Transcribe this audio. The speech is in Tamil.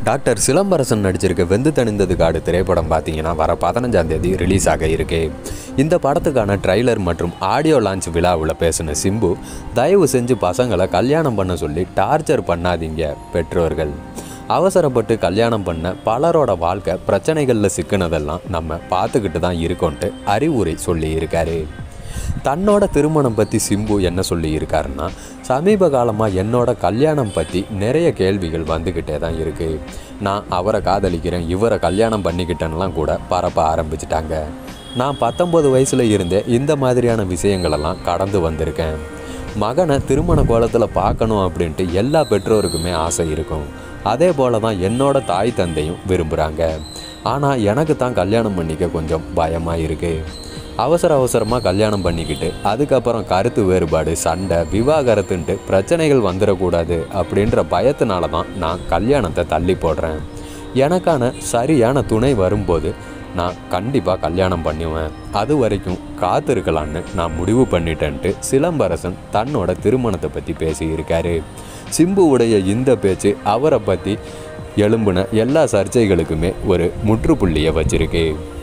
டாக்டர் சிலம்பரசன் நடிச்சிருக்க வெந்து தணிந்தது காடு திரைப்படம் பார்த்தீங்கன்னா வர பதினஞ்சாம் தேதி ரிலீஸ் ஆக இருக்கு இந்த படத்துக்கான ட்ரைலர் மற்றும் ஆடியோ லான்ச் விழாவில் பேசின சிம்பு தயவு செஞ்சு பசங்களை கல்யாணம் பண்ண சொல்லி டார்ச்சர் பண்ணாதீங்க பெற்றோர்கள் அவசரப்பட்டு கல்யாணம் பண்ண பலரோட வாழ்க்கை பிரச்சனைகளில் சிக்கினதெல்லாம் நம்ம பார்த்துக்கிட்டு தான் இருக்கோன்ட்டு அறிவுரை சொல்லி இருக்காரு தன்னோட திருமணம் பற்றி சிம்பு என்ன சொல்லி இருக்காருன்னா சமீப காலமாக என்னோட கல்யாணம் பற்றி நிறைய கேள்விகள் வந்துக்கிட்டே தான் இருக்குது நான் அவரை காதலிக்கிறேன் இவரை கல்யாணம் பண்ணிக்கிட்டேன்லாம் கூட பரப்ப ஆரம்பிச்சிட்டாங்க நான் பத்தொம்பது வயசில் இருந்தே இந்த மாதிரியான விஷயங்களெல்லாம் கடந்து வந்திருக்கேன் மகனை திருமண கோலத்தில் பார்க்கணும் அப்படின்ட்டு எல்லா பெற்றோருக்குமே ஆசை இருக்கும் அதே போல தான் என்னோட தாய் தந்தையும் விரும்புகிறாங்க ஆனால் எனக்கு தான் கல்யாணம் பண்ணிக்க கொஞ்சம் பயமாக இருக்குது அவசர அவசரமாக கல்யாணம் பண்ணிக்கிட்டு அதுக்கப்புறம் கருத்து வேறுபாடு சண்டை விவாகரத்துன்ட்டு பிரச்சனைகள் வந்துடக்கூடாது அப்படின்ற பயத்தினால தான் நான் கல்யாணத்தை தள்ளி போடுறேன் எனக்கான சரியான துணை வரும்போது நான் கண்டிப்பாக கல்யாணம் பண்ணுவேன் அது வரைக்கும் காத்திருக்கலான்னு நான் முடிவு பண்ணிட்டேன்ட்டு சிலம்பரசன் தன்னோட திருமணத்தை பற்றி பேசியிருக்காரு சிம்புவுடைய இந்த பேச்சு அவரை பற்றி எழும்புன எல்லா சர்ச்சைகளுக்குமே ஒரு முற்றுப்புள்ளியை வச்சிருக்கு